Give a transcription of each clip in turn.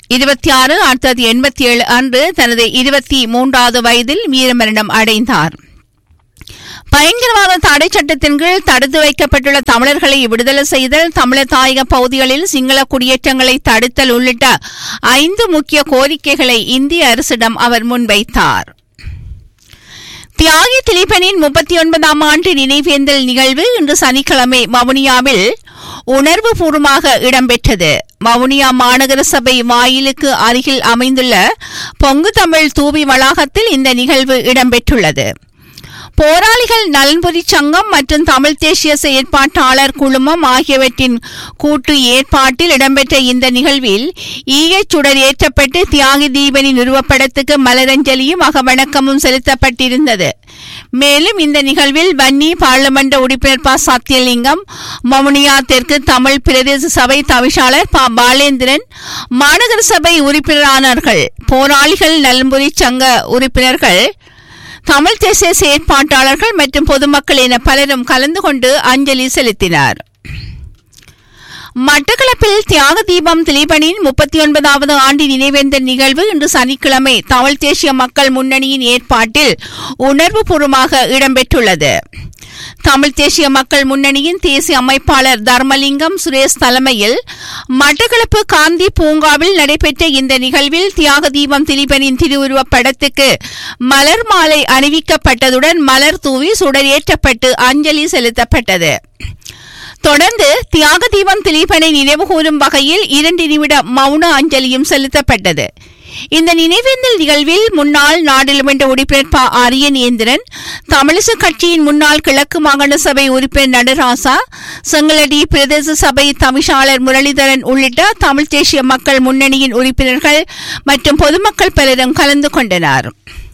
இருபத்தி ஆறு ஆயிரத்தி தொள்ளாயிரத்தி எண்பத்தி ஏழு அன்று தனது இருபத்தி மூன்றாவது வயதில் வீரமரணம் அடைந்தார் பயங்கரவாத தடை சட்டத்தின் கீழ் தடுத்து வைக்கப்பட்டுள்ள தமிழர்களை விடுதலை செய்தல் தமிழர் தாயக பகுதிகளில் சிங்கள குடியேற்றங்களை தடுத்தல் உள்ளிட்ட ஐந்து முக்கிய கோரிக்கைகளை இந்திய அரசிடம் அவர் முன்வைத்தார் தியாகி திலீபனின் முப்பத்தி ஒன்பதாம் ஆண்டு நினைவேந்தல் நிகழ்வு இன்று சனிக்கிழமை வவுனியாவில் உணர்வு பூர்வமாக இடம்பெற்றது வவுனியா மாநகர சபை வாயிலுக்கு அருகில் அமைந்துள்ள பொங்கு தமிழ் தூவி வளாகத்தில் இந்த நிகழ்வு இடம்பெற்றுள்ளது போராளிகள் நலன்புரி சங்கம் மற்றும் தமிழ் தேசிய செயற்பாட்டாளர் குழுமம் ஆகியவற்றின் கூட்டு ஏற்பாட்டில் இடம்பெற்ற இந்த நிகழ்வில் ஈயச் சுடர் ஏற்றப்பட்டு தியாகி தீபனின் உருவப்படத்துக்கு மலரஞ்சலியும் அகவணக்கமும் செலுத்தப்பட்டிருந்தது மேலும் இந்த நிகழ்வில் வன்னி பாராளுமன்ற உறுப்பினர் ப சத்தியலிங்கம் மமுனியா தெற்கு தமிழ் பிரதேச சபை தவிசாளர் ப பாலேந்திரன் மாநகர சபை உறுப்பினரானார்கள் போராளிகள் நலன்புரி சங்க உறுப்பினர்கள் தமிழ் தேசிய செயற்பாட்டாளர்கள் மற்றும் பொதுமக்கள் என பலரும் கலந்து கொண்டு அஞ்சலி செலுத்தினார் மட்டக்களப்பில் தியாக தீபம் திலீபனின் முப்பத்தி ஒன்பதாவது ஆண்டு நினைவேந்தல் நிகழ்வு இன்று சனிக்கிழமை தமிழ் தேசிய மக்கள் முன்னணியின் ஏற்பாட்டில் உணர்வுபூர்வமாக இடம்பெற்றுள்ளது தமிழ் தேசிய மக்கள் முன்னணியின் தேசிய அமைப்பாளர் தர்மலிங்கம் சுரேஷ் தலைமையில் மட்டக்களப்பு காந்தி பூங்காவில் நடைபெற்ற இந்த நிகழ்வில் தியாக தீபம் திலீபனின் திருவுருவப் படத்துக்கு மலர் மாலை அணிவிக்கப்பட்டதுடன் மலர் தூவி சுடரேற்றப்பட்டு அஞ்சலி செலுத்தப்பட்டது தொடர்ந்து தியாக தீபம் திலீபனை நினைவுகூரும் வகையில் இரண்டு நிமிட மௌன அஞ்சலியும் செலுத்தப்பட்டது இந்த நினைவேந்தல் நிகழ்வில் முன்னாள் நாடாளுமன்ற உறுப்பினர் ப அரியநேந்திரன் தமிழிசை கட்சியின் முன்னாள் கிழக்கு மாகாண சபை உறுப்பினர் நடராசா செங்கலடி பிரதேச சபை தவிசாளர் முரளிதரன் உள்ளிட்ட தமிழ் தேசிய மக்கள் முன்னணியின் உறுப்பினர்கள் மற்றும் பொதுமக்கள் பலரும் கலந்து கொண்டனர்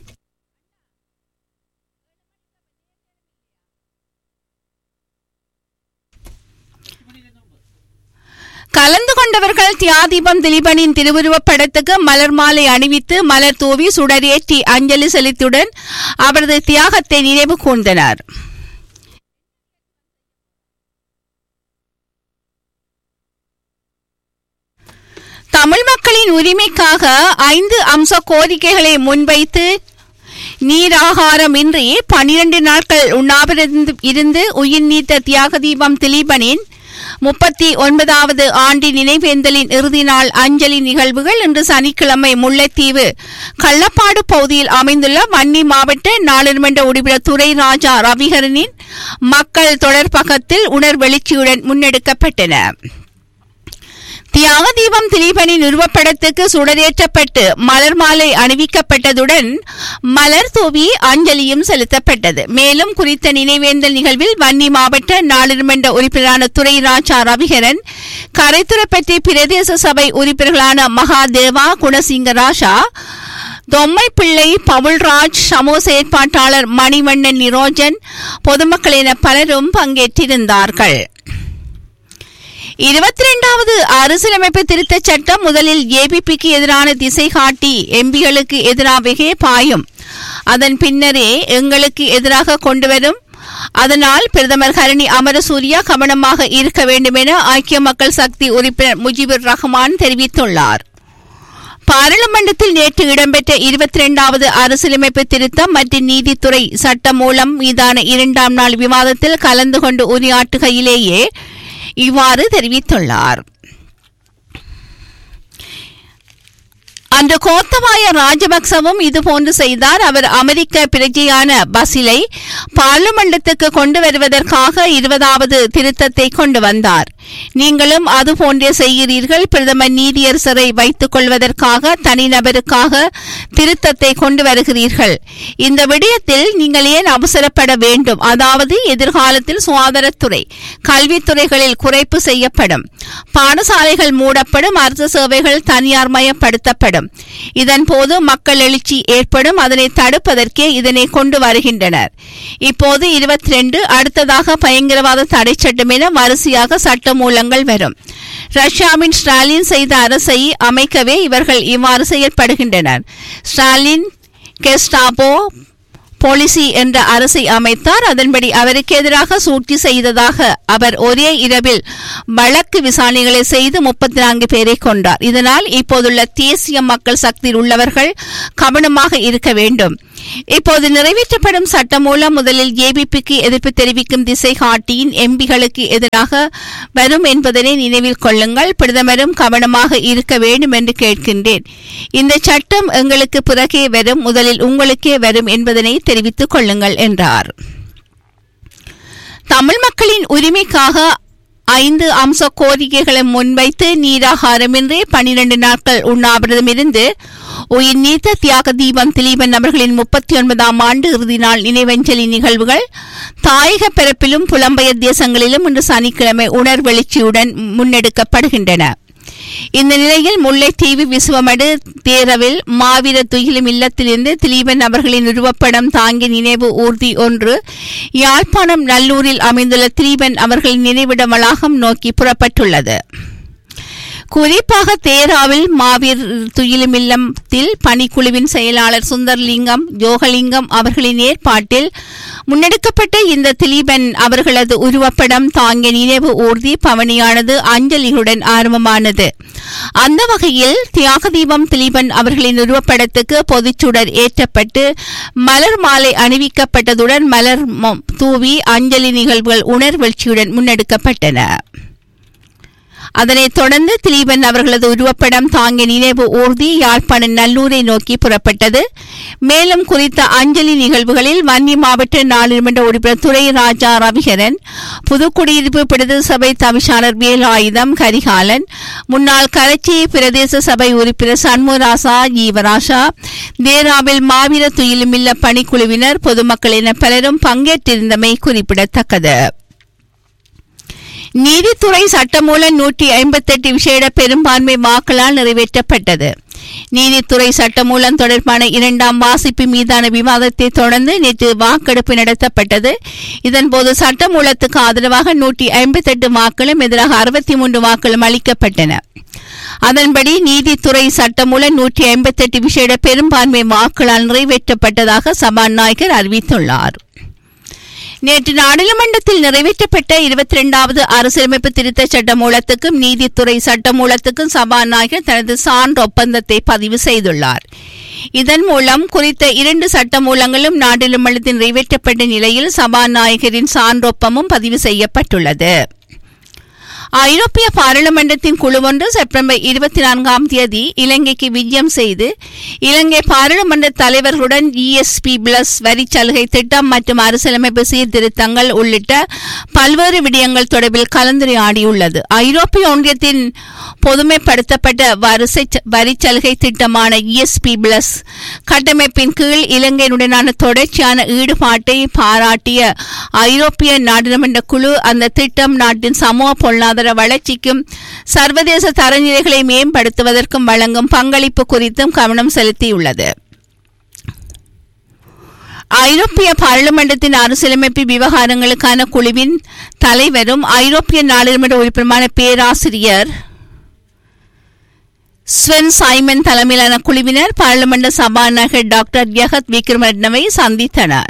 கலந்து கொண்டவர்கள் தியாதீபம் திலீபனின் திருவுருவப் படத்துக்கு மலர் மாலை அணிவித்து மலர் தூவி சுடரேற்றி அஞ்சலி செலுத்தியுடன் அவரது தியாகத்தை நினைவு கூர்ந்தனர் தமிழ் மக்களின் உரிமைக்காக ஐந்து அம்ச கோரிக்கைகளை முன்வைத்து நீராகாரமின்றி பனிரண்டு நாட்கள் உண்ணாவிரந்து இருந்து உயிர் நீத்த தியாக தீபம் திலீபனின் முப்பத்தி ஒன்பதாவது ஆண்டு நினைவேந்தலின் இறுதி நாள் அஞ்சலி நிகழ்வுகள் இன்று சனிக்கிழமை முல்லைத்தீவு கள்ளப்பாடு பகுதியில் அமைந்துள்ள வன்னி மாவட்ட நாடாளுமன்ற உறுப்பினர் துரை ராஜா ரவிகரனின் மக்கள் தொடர்பகத்தில் உணர்வெழுச்சியுடன் முன்னெடுக்கப்பட்டன தியாக தீபம் திலீபனின் உருவப்படத்துக்கு சுடரேற்றப்பட்டு மலர் மாலை அணிவிக்கப்பட்டதுடன் மலர் தூவி அஞ்சலியும் செலுத்தப்பட்டது மேலும் குறித்த நினைவேந்தல் நிகழ்வில் வன்னி மாவட்ட நாடாளுமன்ற உறுப்பினரான துரை ராஜா ரவிகரன் கரைத்துறைப்பற்றி பிரதேச சபை உறுப்பினர்களான மகாதேவா குணசிங்க ராஜா தொம்மை பிள்ளை பவுல்ராஜ் சமூக செயற்பாட்டாளர் மணிவண்ணன் நிரோஜன் பொதுமக்கள் என பலரும் பங்கேற்றிருந்தார்கள் இருபத்தி இரண்டாவது அரசியலமைப்பு திருத்தச் சட்டம் முதலில் ஏபிபிக்கு எதிரான திசை காட்டி எம்பிகளுக்கு எதிராகவே பாயும் அதன் பின்னரே எங்களுக்கு எதிராக கொண்டுவரும் அதனால் பிரதமர் ஹரணி அமரசூரியா கவனமாக இருக்க வேண்டும் என ஐக்கிய மக்கள் சக்தி உறுப்பினர் முஜிபுர் ரஹ்மான் தெரிவித்துள்ளார் பாராளுமன்றத்தில் நேற்று இடம்பெற்ற இருபத்தி இரண்டாவது அரசியலமைப்பு திருத்தம் மற்றும் நீதித்துறை சட்ட மூலம் மீதான இரண்டாம் நாள் விவாதத்தில் கலந்து கொண்டு உரையாற்றுகையிலேயே இவ்வாறு தெரிவித்துள்ளார் அன்று கோத்தபாய ராஜபக்சவும் இதுபோன்று செய்தார் அவர் அமெரிக்க பிரஜையான பசிலை பார்லிமெண்டத்துக்கு கொண்டு வருவதற்காக இருபதாவது திருத்தத்தை கொண்டு வந்தார் நீங்களும் அதுபோன்றே செய்கிறீர்கள் பிரதமர் நீதியரசரை வைத்துக் கொள்வதற்காக தனிநபருக்காக திருத்தத்தை கொண்டு வருகிறீர்கள் இந்த விடயத்தில் நீங்கள் ஏன் அவசரப்பட வேண்டும் அதாவது எதிர்காலத்தில் சுகாதாரத்துறை கல்வித்துறைகளில் குறைப்பு செய்யப்படும் பாடசாலைகள் மூடப்படும் அரசு சேவைகள் தனியார் மயப்படுத்தப்படும் இதன் போது மக்கள் எழுச்சி ஏற்படும் அதனை தடுப்பதற்கே இதனை கொண்டு வருகின்றனர் இப்போது இருபத்தி ரெண்டு அடுத்ததாக பயங்கரவாத தடை சட்டம் என வரிசையாக சட்ட மூலங்கள் வரும் ரஷ்யாவின் ஸ்டாலின் செய்த அரசை அமைக்கவே இவர்கள் இவ்வாறு செயற்படுகின்றனர் ஸ்டாலின் கெஸ்டாபோ பாலிசி என்ற அரசை அமைத்தார் அதன்படி அவருக்கு எதிராக சூழ்ச்சி செய்ததாக அவர் ஒரே இரவில் வழக்கு விசாரணைகளை செய்து முப்பத்தி நான்கு பேரை கொண்டார் இதனால் இப்போதுள்ள தேசிய மக்கள் சக்தியில் உள்ளவர்கள் கவனமாக இருக்க வேண்டும் இப்போது நிறைவேற்றப்படும் சட்டம் மூலம் முதலில் ஏபிபிக்கு எதிர்ப்பு தெரிவிக்கும் திசை காட்டியின் எம்பிகளுக்கு எதிராக வரும் என்பதனை நினைவில் கொள்ளுங்கள் பிரதமரும் கவனமாக இருக்க வேண்டும் என்று கேட்கின்றேன் இந்த சட்டம் எங்களுக்கு பிறகே வரும் முதலில் உங்களுக்கே வரும் என்பதனை தெரிவித்துக் கொள்ளுங்கள் என்றார் தமிழ் மக்களின் உரிமைக்காக ஐந்து அம்ச கோரிக்கைகளை முன்வைத்து நீராகாரமின்றி பனிரெண்டு நாட்கள் உண்ணாவிரதம் இருந்து உயிர் நீத்த தியாக தீபம் திலீபன் அவர்களின் முப்பத்தி ஒன்பதாம் ஆண்டு இறுதி நாள் நினைவஞ்சலி நிகழ்வுகள் தாயக பிறப்பிலும் புலம்பெயர் தேசங்களிலும் இன்று சனிக்கிழமை உணர்வெழுச்சியுடன் முன்னெடுக்கப்படுகின்றன இந்த நிலையில் முல்லைத்தீவு விசுவமடு தேரவில் மாவீர துயிலும் இல்லத்திலிருந்து திலீபன் அவர்களின் உருவப்படம் தாங்கிய நினைவு ஊர்தி ஒன்று யாழ்ப்பாணம் நல்லூரில் அமைந்துள்ள திலீபன் அவர்களின் நினைவிட வளாகம் நோக்கி புறப்பட்டுள்ளது குறிப்பாக தேராவில் மாவீர் துயிலும் இல்லத்தில் பணிக்குழுவின் செயலாளர் சுந்தர்லிங்கம் யோகலிங்கம் அவர்களின் ஏற்பாட்டில் முன்னெடுக்கப்பட்ட இந்த திலீபன் அவர்களது உருவப்படம் தாங்கிய நினைவு ஊர்தி பவனியானது அஞ்சலிகளுடன் ஆரம்பமானது அந்த வகையில் தியாக தீபம் திலீபன் அவர்களின் உருவப்படத்துக்கு பொதுச்சுடர் ஏற்றப்பட்டு மலர் மாலை அணிவிக்கப்பட்டதுடன் மலர் தூவி அஞ்சலி நிகழ்வுகள் உணர்வெழ்ச்சியுடன் முன்னெடுக்கப்பட்டன அதனைத் தொடர்ந்து திலீபன் அவர்களது உருவப்படம் தாங்கிய நினைவு ஊர்தி யாழ்ப்பாணம் நல்லூரை நோக்கி புறப்பட்டது மேலும் குறித்த அஞ்சலி நிகழ்வுகளில் வன்னி மாவட்ட நாடாளுமன்ற உறுப்பினர் துரை ராஜா ரவிகரன் புதுக்குடியிருப்பு பிரதேச சபை தவிசாளர் வேலாயுதம் கரிகாலன் முன்னாள் கரச்சி பிரதேச சபை உறுப்பினர் சண்முகராசா ஜீவராசா தேராவில் மாவீர துயிலுமில்ல பணிக்குழுவினர் பொதுமக்கள் என பலரும் பங்கேற்றிருந்தமை குறிப்பிடத்தக்கது நீதித்துறை சட்டமூலம் நூற்றி ஐம்பத்தெட்டு விசேட பெரும்பான்மை வாக்களால் நிறைவேற்றப்பட்டது நீதித்துறை சட்டமூலம் தொடர்பான இரண்டாம் வாசிப்பு மீதான விவாதத்தை தொடர்ந்து நேற்று வாக்கெடுப்பு நடத்தப்பட்டது இதன்போது சட்டமூலத்துக்கு ஆதரவாக நூற்றி ஐம்பத்தெட்டு வாக்களும் எதிராக அறுபத்தி மூன்று வாக்களும் அளிக்கப்பட்டன அதன்படி நீதித்துறை சட்டமூலம் நூற்றி ஐம்பத்தெட்டு விசேட பெரும்பான்மை வாக்களால் நிறைவேற்றப்பட்டதாக சபாநாயகர் அறிவித்துள்ளார் நேற்று நாடாளுமன்றத்தில் நிறைவேற்றப்பட்ட இருபத்தி இரண்டாவது அரசியலமைப்பு திருத்த சட்டமூலத்துக்கும் நீதித்துறை சட்டமூலத்துக்கும் சபாநாயகர் தனது சான்று ஒப்பந்தத்தை பதிவு செய்துள்ளார் இதன் மூலம் குறித்த இரண்டு சட்டமூலங்களும் நாடாளுமன்றத்தில் நிறைவேற்றப்பட்ட நிலையில் சபாநாயகரின் சான்றொப்பமும் பதிவு செய்யப்பட்டுள்ளது ஐரோப்பிய பாராளுமன்றத்தின் குழு ஒன்று செப்டம்பர் இருபத்தி நான்காம் தேதி இலங்கைக்கு விஜயம் செய்து இலங்கை பாராளுமன்ற தலைவர்களுடன் இஎஸ்பி பிளஸ் வரி சலுகை திட்டம் மற்றும் அரசியலமைப்பு சீர்திருத்தங்கள் உள்ளிட்ட பல்வேறு விடயங்கள் தொடர்பில் கலந்துரையாடியுள்ளது ஐரோப்பிய ஒன்றியத்தின் பொதுமைப்படுத்தப்பட்ட வரிசை வரி சலுகை திட்டமான இஎஸ்பி பிளஸ் கட்டமைப்பின் கீழ் இலங்கையுடனான தொடர்ச்சியான ஈடுபாட்டை பாராட்டிய ஐரோப்பிய நாடாளுமன்ற குழு அந்த திட்டம் நாட்டின் சமூக பொருளாதார வளர்ச்சிக்கும் சர்வதேச தரநிலைகளை மேம்படுத்துவதற்கும் வழங்கும் பங்களிப்பு குறித்தும் கவனம் செலுத்தியுள்ளது ஐரோப்பிய பார்லிமெண்டத்தின் அரசியலமைப்பு விவகாரங்களுக்கான குழுவின் தலைவரும் ஐரோப்பிய நாடாளுமன்ற உறுப்பினருமான பேராசிரியர் ஸ்வென் சைமன் தலைமையிலான குழுவினர் பார்லிமெண்ட் சபாநாயகர் டாக்டர் யகத் விக்ரமரட்னவை சந்தித்தனர்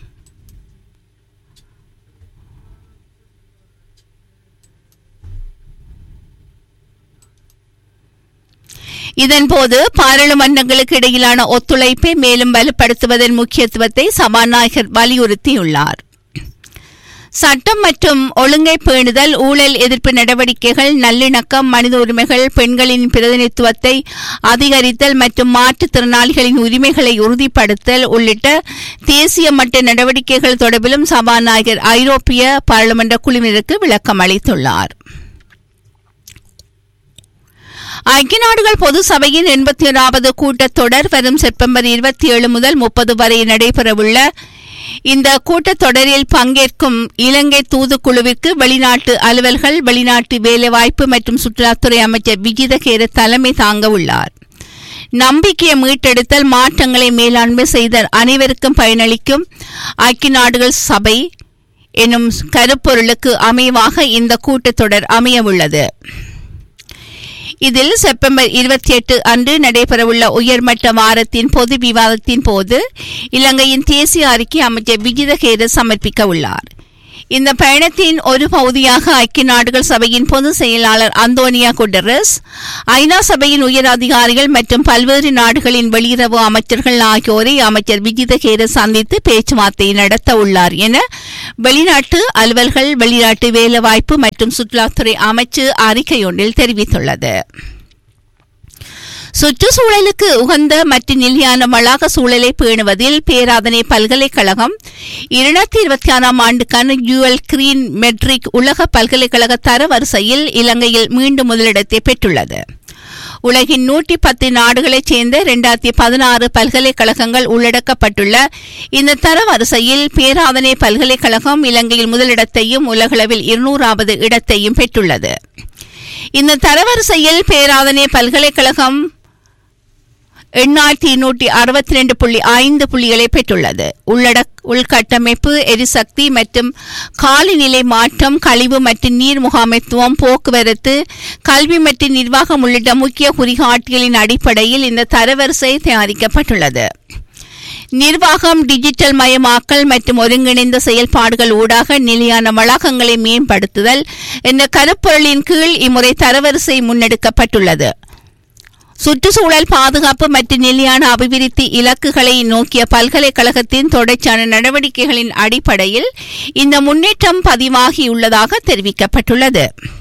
இதன்போது பாராளுமன்றங்களுக்கு இடையிலான ஒத்துழைப்பை மேலும் வலுப்படுத்துவதன் முக்கியத்துவத்தை சபாநாயகர் வலியுறுத்தியுள்ளார் சட்டம் மற்றும் ஒழுங்கை பேணுதல் ஊழல் எதிர்ப்பு நடவடிக்கைகள் நல்லிணக்கம் மனித உரிமைகள் பெண்களின் பிரதிநிதித்துவத்தை அதிகரித்தல் மற்றும் மாற்றுத்திறனாளிகளின் உரிமைகளை உறுதிப்படுத்தல் உள்ளிட்ட தேசிய மட்ட நடவடிக்கைகள் தொடர்பிலும் சபாநாயகர் ஐரோப்பிய பாராளுமன்ற குழுவினருக்கு விளக்கம் அளித்துள்ளார் ஐக்கிய நாடுகள் பொது சபையின் எண்பத்தி ஓராவது கூட்டத்தொடர் வரும் செப்டம்பர் இருபத்தி ஏழு முதல் முப்பது வரை நடைபெறவுள்ள இந்த கூட்டத்தொடரில் பங்கேற்கும் இலங்கை தூதுக்குழுவிற்கு வெளிநாட்டு அலுவல்கள் வெளிநாட்டு வேலைவாய்ப்பு மற்றும் சுற்றுலாத்துறை அமைச்சர் விஜிதகேர தலைமை தாங்க உள்ளார் நம்பிக்கையை மீட்டெடுத்தல் மாற்றங்களை மேலாண்மை செய்த அனைவருக்கும் பயனளிக்கும் ஐக்கிய நாடுகள் சபை எனும் கருப்பொருளுக்கு அமைவாக இந்த கூட்டத்தொடர் அமையவுள்ளது இதில் செப்டம்பர் இருபத்தி எட்டு அன்று நடைபெறவுள்ள உயர்மட்ட வாரத்தின் பொது விவாதத்தின் போது இலங்கையின் தேசிய அறிக்கை அமைச்சர் விஜிதகேர சமர்ப்பிக்க உள்ளார் இந்த பயணத்தின் ஒரு பகுதியாக ஐக்கிய நாடுகள் சபையின் பொதுச் செயலாளர் அந்தோனியா குட்டரஸ் ஐநா சபையின் உயர் அதிகாரிகள் மற்றும் பல்வேறு நாடுகளின் வெளியுறவு அமைச்சர்கள் ஆகியோரை அமைச்சர் விஜிதகேர சந்தித்து பேச்சுவார்த்தை நடத்த உள்ளார் என வெளிநாட்டு அலுவல்கள் வெளிநாட்டு வேலைவாய்ப்பு மற்றும் சுற்றுலாத்துறை அமைச்சு அறிக்கையொன்றில் தெரிவித்துள்ளது சுற்றுச்சூழலுக்கு உகந்த மற்றும் நிலையான வளாக சூழலை பேணுவதில் பேராதனை பல்கலைக்கழகம் இருநூத்தி இருபத்தி ஆறாம் ஆண்டுக்கான யூஎல் கிரீன் மெட்ரிக் உலக பல்கலைக்கழக தரவரிசையில் இலங்கையில் மீண்டும் முதலிடத்தை பெற்றுள்ளது உலகின் நூற்றி பத்து நாடுகளைச் சேர்ந்த இரண்டாயிரத்தி பதினாறு பல்கலைக்கழகங்கள் உள்ளடக்கப்பட்டுள்ள இந்த தரவரிசையில் பேராதனை பல்கலைக்கழகம் இலங்கையில் முதலிடத்தையும் உலகளவில் இருநூறாவது இடத்தையும் பெற்றுள்ளது இந்த தரவரிசையில் பேராதனை பல்கலைக்கழகம் எண்ணாயிரத்தி நூற்றி அறுபத்தி ரெண்டு புள்ளி ஐந்து புள்ளிகளை பெற்றுள்ளது உள்ளடக் உள்கட்டமைப்பு எரிசக்தி மற்றும் காலநிலை மாற்றம் கழிவு மற்றும் நீர் முகாமைத்துவம் போக்குவரத்து கல்வி மற்றும் நிர்வாகம் உள்ளிட்ட முக்கிய குறிகாட்டிகளின் அடிப்படையில் இந்த தரவரிசை தயாரிக்கப்பட்டுள்ளது நிர்வாகம் டிஜிட்டல் மயமாக்கல் மற்றும் ஒருங்கிணைந்த செயல்பாடுகள் ஊடாக நிலையான வளாகங்களை மேம்படுத்துதல் என்ற கருப்பொருளின் கீழ் இம்முறை தரவரிசை முன்னெடுக்கப்பட்டுள்ளது சுற்றுச்சூழல் பாதுகாப்பு மற்றும் நிலையான அபிவிருத்தி இலக்குகளை நோக்கிய பல்கலைக்கழகத்தின் தொடர்ச்சியான நடவடிக்கைகளின் அடிப்படையில் இந்த முன்னேற்றம் பதிவாகியுள்ளதாக தெரிவிக்கப்பட்டுள்ளது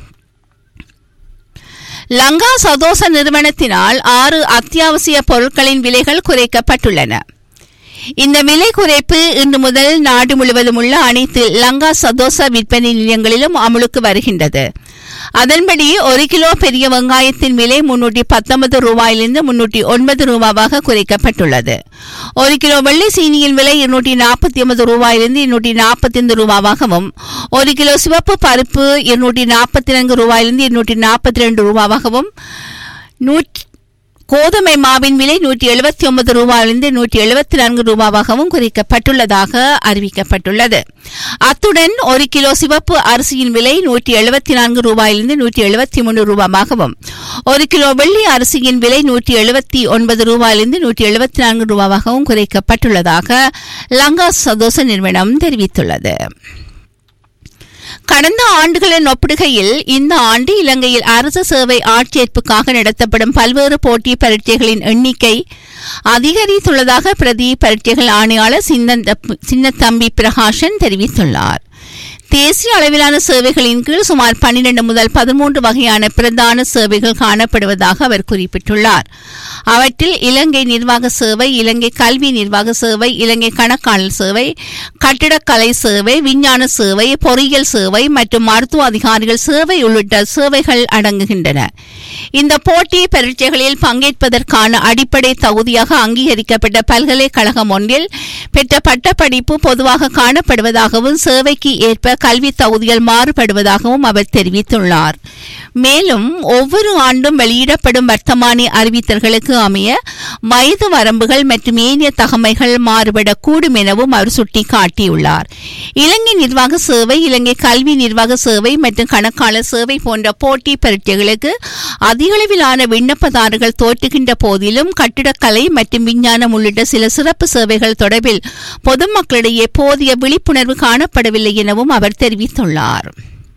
லங்கா சதோச நிறுவனத்தினால் ஆறு அத்தியாவசிய பொருட்களின் விலைகள் குறைக்கப்பட்டுள்ளன இந்த விலை குறைப்பு இன்று முதல் நாடு முழுவதும் உள்ள அனைத்து லங்கா சதோச விற்பனை நிலையங்களிலும் அமலுக்கு வருகின்றது அதன்படி ஒரு கிலோ பெரிய வெங்காயத்தின் விலை முன்னூற்றி பத்தொன்பது ரூபாயிலிருந்து முன்னூற்றி ஒன்பது ரூபாவாக குறைக்கப்பட்டுள்ளது ஒரு கிலோ வெள்ளை சீனியின் விலை இருநூற்றி நாற்பத்தி ஒன்பது ரூபாயிலிருந்து இருநூற்றி நாற்பத்தி ஐந்து ரூபாவாகவும் ஒரு கிலோ சிவப்பு பருப்பு இருநூற்றி நாற்பத்தி நான்கு ரூபாயிலிருந்து இருநூற்றி நாற்பத்தி ரெண்டு ரூபாவாகவும் நூற்றி கோதுமை மாவின் விலை நூற்றி எழுபத்தி ஒன்பது ரூபாயிலிருந்து நூற்றி எழுபத்தி நான்கு ரூபாவாகவும் குறைக்கப்பட்டுள்ளதாக அறிவிக்கப்பட்டுள்ளது அத்துடன் ஒரு கிலோ சிவப்பு அரிசியின் விலை நூற்றி எழுபத்தி நான்கு ரூபாயிலிருந்து நூற்றி எழுபத்தி மூன்று ரூபாவாகவும் ஒரு கிலோ வெள்ளி அரிசியின் விலை நூற்றி எழுபத்தி ஒன்பது ரூபாயிலிருந்து நூற்றி எழுபத்தி நான்கு ரூபாவாகவும் குறைக்கப்பட்டுள்ளதாக லங்கா சதோச நிறுவனம் தெரிவித்துள்ளது கடந்த ஆண்டுகளின் ஒப்பிடுகையில் இந்த ஆண்டு இலங்கையில் அரசு சேவை ஆட்சேர்ப்புக்காக நடத்தப்படும் பல்வேறு போட்டி பரீட்சைகளின் எண்ணிக்கை அதிகரித்துள்ளதாக பிரதி பரீட்சைகள் ஆணையாளர் சின்னத்தம்பி பிரகாஷன் தெரிவித்துள்ளார் தேசிய அளவிலான சேவைகளின் கீழ் சுமார் பன்னிரண்டு முதல் பதிமூன்று வகையான பிரதான சேவைகள் காணப்படுவதாக அவர் குறிப்பிட்டுள்ளார் அவற்றில் இலங்கை நிர்வாக சேவை இலங்கை கல்வி நிர்வாக சேவை இலங்கை கணக்காளர் சேவை கட்டிடக்கலை சேவை விஞ்ஞான சேவை பொறியியல் சேவை மற்றும் மருத்துவ அதிகாரிகள் சேவை உள்ளிட்ட சேவைகள் அடங்குகின்றன இந்த போட்டி பரீட்சைகளில் பங்கேற்பதற்கான அடிப்படை தகுதியாக அங்கீகரிக்கப்பட்ட பல்கலைக்கழகம் ஒன்றில் பெற்ற பட்டப்படிப்பு பொதுவாக காணப்படுவதாகவும் சேவைக்கு ஏற்ப கல்வி தகுதிகள் மாறுபடுவதாகவும் அவர் தெரிவித்துள்ளார் மேலும் ஒவ்வொரு ஆண்டும் வெளியிடப்படும் வர்த்தமானி அறிவித்தல்களுக்கு அமைய வயது வரம்புகள் மற்றும் ஏனைய தகமைகள் மாறுபடக்கூடும் எனவும் அவர் சுட்டிக்காட்டியுள்ளார் இலங்கை நிர்வாக சேவை இலங்கை கல்வி நிர்வாக சேவை மற்றும் கணக்காளர் சேவை போன்ற போட்டி பரீட்சைகளுக்கு அதிகளவிலான விண்ணப்பதாரர்கள் தோற்றுகின்ற போதிலும் கட்டிடக்கலை மற்றும் விஞ்ஞானம் உள்ளிட்ட சில சிறப்பு சேவைகள் தொடர்பில் பொதுமக்களிடையே போதிய விழிப்புணர்வு காணப்படவில்லை எனவும் அவர் தெரிவித்துள்ளார்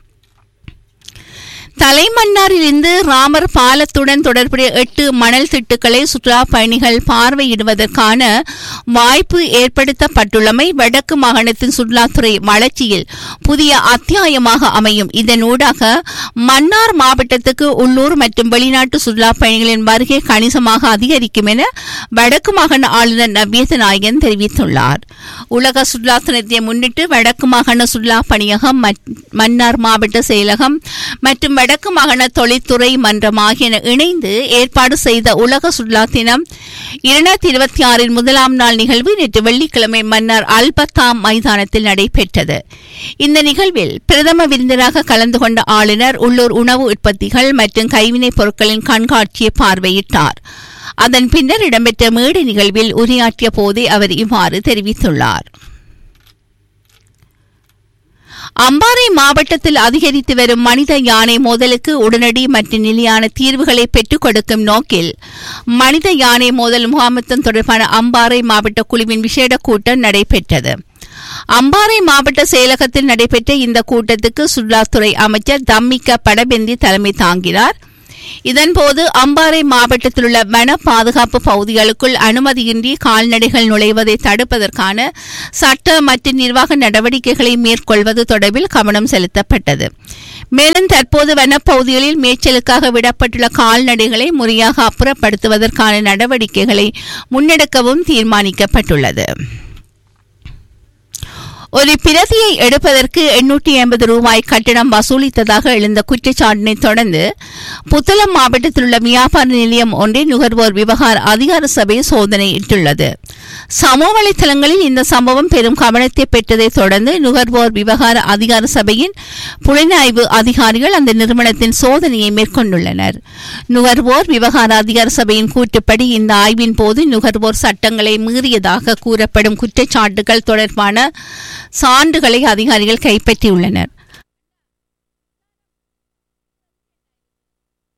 தலைமன்னாரிலிருந்து ராமர் பாலத்துடன் தொடர்புடைய எட்டு மணல் திட்டுக்களை சுற்றுலா பயணிகள் பார்வையிடுவதற்கான வாய்ப்பு ஏற்படுத்தப்பட்டுள்ளமை வடக்கு மாகாணத்தின் சுற்றுலாத்துறை வளர்ச்சியில் புதிய அத்தியாயமாக அமையும் இதனூடாக மன்னார் மாவட்டத்துக்கு உள்ளூர் மற்றும் வெளிநாட்டு சுற்றுலா பயணிகளின் வருகை கணிசமாக அதிகரிக்கும் என வடக்கு மாகாண ஆளுநர் நவ்யத நாயகன் தெரிவித்துள்ளார் உலக சுற்றுலா தினத்தை முன்னிட்டு வடக்கு மாகாண சுற்றுலா பணியகம் மன்னார் மாவட்ட செயலகம் மற்றும் வடக்கு மாகாண தொழில்துறை மன்றம் ஆகியன இணைந்து ஏற்பாடு செய்த உலக சுற்றுலா தினம் இரண்டாயிரத்தி இருபத்தி ஆறின் முதலாம் நாள் நிகழ்வு நேற்று வெள்ளிக்கிழமை மன்னார் அல்பத்தாம் மைதானத்தில் நடைபெற்றது இந்த நிகழ்வில் பிரதம விருந்தினராக கலந்து கொண்ட ஆளுநர் உள்ளூர் உணவு உற்பத்திகள் மற்றும் கைவினைப் பொருட்களின் கண்காட்சியை பார்வையிட்டார் அதன் பின்னர் இடம்பெற்ற மேடை நிகழ்வில் உரையாற்றிய போதே அவர் இவ்வாறு தெரிவித்துள்ளார் அம்பாறை மாவட்டத்தில் அதிகரித்து வரும் மனித யானை மோதலுக்கு உடனடி மற்றும் நிலையான தீர்வுகளை பெற்றுக் கொடுக்கும் நோக்கில் மனித யானை மோதல் முகாமத்தம் தொடர்பான அம்பாறை மாவட்ட குழுவின் விசேட கூட்டம் நடைபெற்றது அம்பாறை மாவட்ட செயலகத்தில் நடைபெற்ற இந்த கூட்டத்துக்கு சுற்றுலாத்துறை அமைச்சர் தம்மிக்க படபெந்தி தலைமை தாங்கினார் இதன்போது அம்பாறை மாவட்டத்தில் உள்ள வன பாதுகாப்பு பகுதிகளுக்குள் அனுமதியின்றி கால்நடைகள் நுழைவதை தடுப்பதற்கான சட்ட மற்றும் நிர்வாக நடவடிக்கைகளை மேற்கொள்வது தொடர்பில் கவனம் செலுத்தப்பட்டது மேலும் தற்போது வனப்பகுதிகளில் மேய்ச்சலுக்காக விடப்பட்டுள்ள கால்நடைகளை முறையாக அப்புறப்படுத்துவதற்கான நடவடிக்கைகளை முன்னெடுக்கவும் தீர்மானிக்கப்பட்டுள்ளது ஒரு பிரதியை எடுப்பதற்கு எண்ணூற்றி ஐம்பது ரூபாய் கட்டணம் வசூலித்ததாக எழுந்த குற்றச்சாட்டினை தொடர்ந்து புத்தளம் மாவட்டத்தில் உள்ள வியாபார நிலையம் ஒன்றை நுகர்வோர் விவகார அதிகார சபை சோதனையிட்டுள்ளது சமூக வலைதளங்களில் இந்த சம்பவம் பெரும் கவனத்தை பெற்றதை தொடர்ந்து நுகர்வோர் விவகார அதிகார சபையின் புலனாய்வு அதிகாரிகள் அந்த நிறுவனத்தின் சோதனையை மேற்கொண்டுள்ளனர் நுகர்வோர் விவகார அதிகார சபையின் கூற்றுப்படி இந்த ஆய்வின் போது நுகர்வோர் சட்டங்களை மீறியதாக கூறப்படும் குற்றச்சாட்டுகள் தொடர்பான சான்றுகளை அதிகாரிகள் கைப்பற்றியுள்ளனர்